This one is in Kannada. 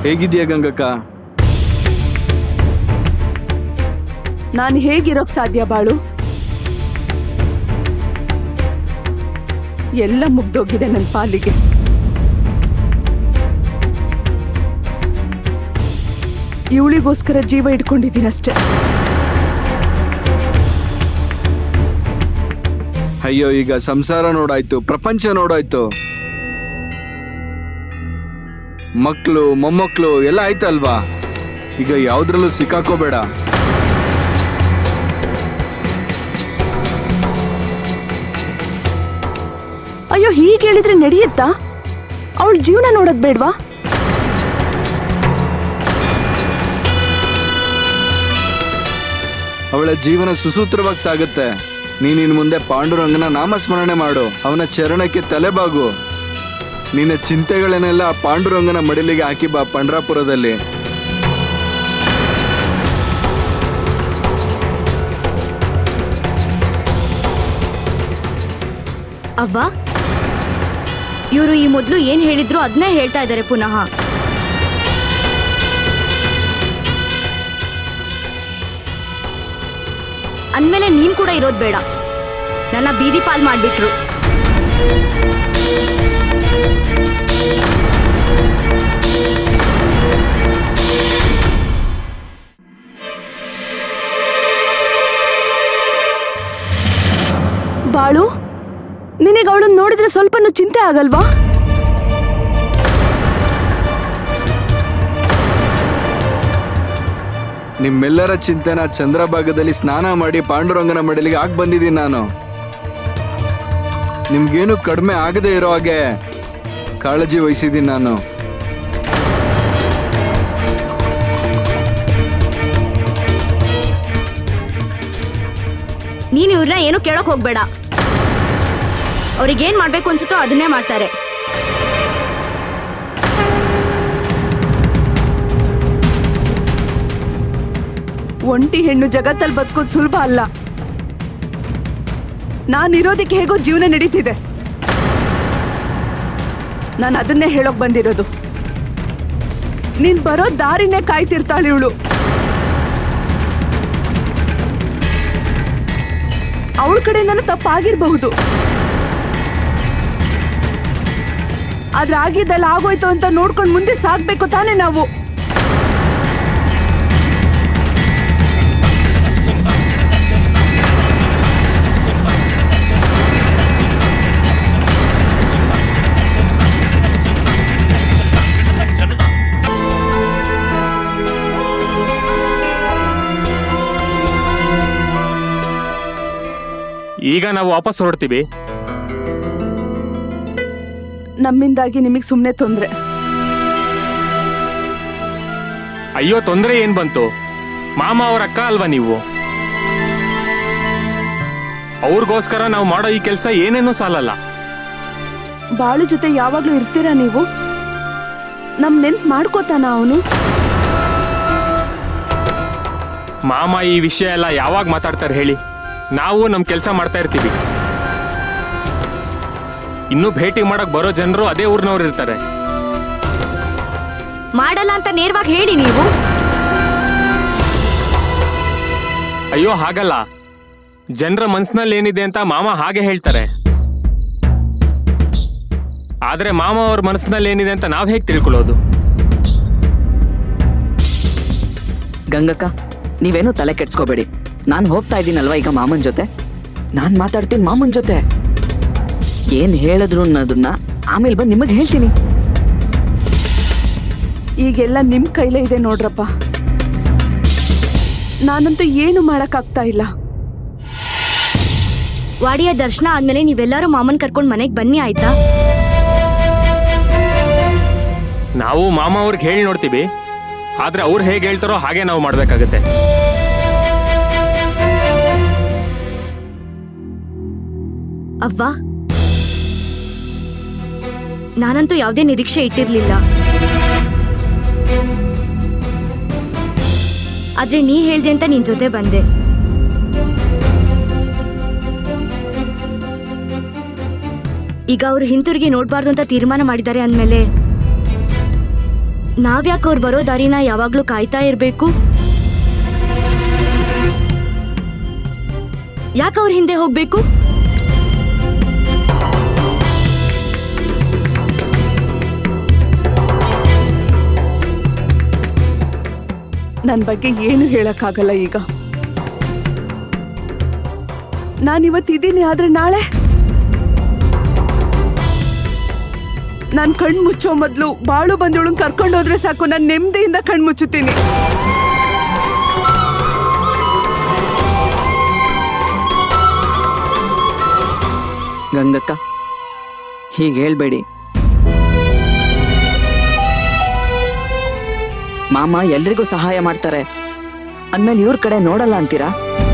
ಹೇಗಿದ್ಯಾ ಗಂಗಕ್ಕ ನಾನು ಹೇಗಿರೋಕ್ ಸಾಧ್ಯ ಬಾಳು ಎಲ್ಲ ಮುಗ್ದೋಗಿದೆ ನನ್ನ ಪಾಲಿಗೆ ಇವಳಿಗೋಸ್ಕರ ಜೀವ ಇಟ್ಕೊಂಡಿದ್ದೀನಷ್ಟೇ ಅಯ್ಯೋ ಈಗ ಸಂಸಾರ ನೋಡಾಯ್ತು ಪ್ರಪಂಚ ನೋಡಾಯ್ತು ಮಕ್ಕಳು ಮೊಮ್ಮಕ್ಕಳು ಎಲ್ಲ ಆಯ್ತಲ್ವಾ ಈಗ ಯಾವ್ದ್ರಲ್ಲೂ ಸಿಕ್ಕಾಕೋಬೇಡ ಅಯ್ಯೋ ಹೀಗೆ ಹೇಳಿದ್ರೆ ನಡೆಯುತ್ತಾ ಅವಳ ಜೀವನ ನೋಡೋದ್ ಬೇಡ್ವಾ ಅವಳ ಜೀವನ ಸುಸೂತ್ರವಾಗಿ ಸಾಗುತ್ತೆ ನೀನ್ ಇನ್ ಮುಂದೆ ಪಾಂಡುರಂಗನ ನಾಮಸ್ಮರಣೆ ಮಾಡು ಅವನ ಚರಣಕ್ಕೆ ತಲೆಬಾಗು ನಿನ್ನ ಚಿಂತೆಗಳನ್ನೆಲ್ಲ ಆ ಪಾಂಡುರಂಗನ ಮಡಿಲಿಗೆ ಹಾಕಿ ಬಾ ಪಂಡ್ರಾಪುರದಲ್ಲಿ ಅವ್ವ ಇವರು ಈ ಮೊದಲು ಏನ್ ಹೇಳಿದ್ರು ಅದನ್ನೇ ಹೇಳ್ತಾ ಇದ್ದಾರೆ ಪುನಃ ಅಂದ್ಮೇಲೆ ನೀನ್ ಕೂಡ ಇರೋದ್ ಬೇಡ ನನ್ನ ಬೀದಿ ಪಾಲ್ ಮಾಡ್ಬಿಟ್ರು ಬಾಳು ನಿನಗೆ ಅವಳನ್ನ ನೋಡಿದ್ರೆ ಸ್ವಲ್ಪನೂ ಚಿಂತೆ ಆಗಲ್ವಾ ನಿಮ್ಮೆಲ್ಲರ ಚಿಂತೆನ ಚಂದ್ರಭಾಗದಲ್ಲಿ ಸ್ನಾನ ಮಾಡಿ ಪಾಂಡುರಂಗನ ಮಡಿಲಿಗೆ ಹಾಕ್ ಬಂದಿದ್ದೀನಿ ನಾನು ನಿಮ್ಗೇನು ಕಡಿಮೆ ಆಗದೆ ಇರೋ ಹಾಗೆ ಕಾಳಜಿ ವಹಿಸಿದ್ದೀನಿ ನಾನು ನೀನ್ ಇವ್ರನ್ನ ಏನು ಕೇಳಕ್ ಹೋಗ್ಬೇಡ ಅವ್ರಿಗೇನ್ ಮಾಡ್ಬೇಕು ಅನ್ಸುತ್ತೋ ಅದನ್ನೇ ಮಾಡ್ತಾರೆ ಒಂಟಿ ಹೆಣ್ಣು ಜಗತ್ತಲ್ಲಿ ಬದುಕೋದು ಸುಲಭ ಅಲ್ಲ ನಾನಿರೋದಕ್ಕೆ ಹೇಗೋ ಜೀವನ ನಡೀತಿದೆ ನಾನು ಅದನ್ನೇ ಹೇಳೋಕ್ ಬಂದಿರೋದು ನೀನ್ ಬರೋ ದಾರಿನೇ ಕಾಯ್ತಿರ್ತಾಳೆ ಇವಳು ಅವಳ ಕಡೆಯಿಂದನೂ ತಪ್ಪಾಗಿರ್ಬಹುದು ಆದ್ರೆ ಆಗಿದ್ದೆಲ್ಲ ಆಗೋಯ್ತು ಅಂತ ನೋಡ್ಕೊಂಡು ಮುಂದೆ ಸಾಗ್ಬೇಕು ತಾನೇ ನಾವು ಈಗ ನಾವು ವಾಪಸ್ ಹೊರಡ್ತೀವಿ ನಮ್ಮಿಂದಾಗಿ ನಿಮಗೆ ಸುಮ್ಮನೆ ತೊಂದರೆ ಅಯ್ಯೋ ತೊಂದರೆ ಏನ್ ಬಂತು ಮಾಮ ಅವ್ರ ಅಕ್ಕ ಅಲ್ವಾ ನೀವು ಅವ್ರಿಗೋಸ್ಕರ ನಾವು ಮಾಡೋ ಈ ಕೆಲಸ ಏನೇನೂ ಸಾಲಲ್ಲ ಬಾಳು ಜೊತೆ ಯಾವಾಗ್ಲೂ ಇರ್ತೀರಾ ನೀವು ನಮ್ ನೆನ್ಪ್ ಮಾಡ್ಕೋತಾನ ಅವನು ಮಾಮ ಈ ವಿಷಯ ಎಲ್ಲ ಯಾವಾಗ ಮಾತಾಡ್ತಾರೆ ಹೇಳಿ ನಾವು ನಮ್ಮ ಕೆಲಸ ಮಾಡ್ತಾ ಇರ್ತೀವಿ ಇನ್ನು ಭೇಟಿ ಮಾಡಕ್ ಬರೋ ಜನರು ಅದೇ ಊರ್ನವ್ರು ಇರ್ತಾರೆ ಮಾಡಲ್ಲ ಅಂತ ನೇರವಾಗಿ ಹೇಳಿ ನೀವು ಅಯ್ಯೋ ಹಾಗಲ್ಲ ಜನರ ಮನ್ಸಿನಲ್ಲಿ ಏನಿದೆ ಅಂತ ಮಾಮ ಹಾಗೆ ಹೇಳ್ತಾರೆ ಆದ್ರೆ ಮಾಮ ಅವ್ರ ಮನಸ್ಸಿನಲ್ಲಿ ಏನಿದೆ ಅಂತ ನಾವ್ ಹೇಗೆ ತಿಳ್ಕೊಳ್ಳೋದು ಗಂಗಕ್ಕ ನೀವೇನು ತಲೆ ಕೆಡ್ಸ್ಕೋಬೇಡಿ ನಾನು ಹೋಗ್ತಾ ಇದ್ದೀನಲ್ವಾ ಈಗ ಮಾಮನ್ ಜೊತೆ ನಾನು ಮಾತಾಡ್ತೀನಿ ಮಾಮನ್ ಜೊತೆ ಏನು ಹೇಳಿದ್ರು ಅನ್ನೋದನ್ನ ಆಮೇಲೆ ಬಂದು ನಿಮಗೆ ಹೇಳ್ತೀನಿ ಈಗೆಲ್ಲ ನಿಮ್ ಕೈಲೇ ಇದೆ ನೋಡ್ರಪ್ಪ ನಾನಂತೂ ಏನು ಮಾಡಕ್ಕಾಗ್ತಾ ಇಲ್ಲ ವಾಡಿಯ ದರ್ಶನ ಆದ್ಮೇಲೆ ನೀವೆಲ್ಲರೂ ಮಾಮನ್ ಕರ್ಕೊಂಡ್ ಮನೆಗ್ ಬನ್ನಿ ಆಯ್ತಾ ನಾವು ಮಾಮ ಅವ್ರಿಗೆ ಹೇಳಿ ನೋಡ್ತೀವಿ ಆದ್ರೆ ಅವ್ರು ಹೇಗೆ ಹೇಳ್ತಾರೋ ಹಾಗೆ ನಾವು ಮಾಡ್ಬೇಕಾಗತ್ತೆ ಅವ್ವ ನಾನಂತೂ ಯಾವುದೇ ನಿರೀಕ್ಷೆ ಇಟ್ಟಿರ್ಲಿಲ್ಲ ಆದ್ರೆ ನೀ ಹೇಳ್ದೆ ಅಂತ ನಿನ್ ಜೊತೆ ಬಂದೆ ಈಗ ಅವ್ರು ಹಿಂತಿರುಗಿ ನೋಡ್ಬಾರ್ದು ಅಂತ ತೀರ್ಮಾನ ಮಾಡಿದ್ದಾರೆ ಅಂದ್ಮೇಲೆ ನಾವ್ಯಾಕೆ ಅವ್ರು ಬರೋ ದಾರಿನ ಯಾವಾಗ್ಲೂ ಕಾಯ್ತಾ ಇರ್ಬೇಕು ಯಾಕೆ ಅವ್ರ ಹಿಂದೆ ಹೋಗ್ಬೇಕು ನನ್ನ ಬಗ್ಗೆ ಏನು ಹೇಳಕ್ಕಾಗಲ್ಲ ಈಗ ನಾನಿವತ್ತಿದ್ದೀನಿ ಆದ್ರೆ ನಾಳೆ ನಾನು ಕಣ್ ಮುಚ್ಚೋ ಮೊದಲು ಬಾಳು ಬಂದೋಳನ್ ಕರ್ಕೊಂಡು ಹೋದ್ರೆ ಸಾಕು ನಾನು ನೆಮ್ಮದಿಯಿಂದ ಕಣ್ ಮುಚ್ಚುತ್ತೀನಿ ಗಂಗಕ್ಕ ಹೀಗೆ ಹೇಳ್ಬೇಡಿ ಮಾಮ ಎಲ್ರಿಗೂ ಸಹಾಯ ಮಾಡ್ತಾರೆ ಅಂದ್ಮೇಲೆ ಇವ್ರ ಕಡೆ ನೋಡಲ್ಲ ಅಂತೀರಾ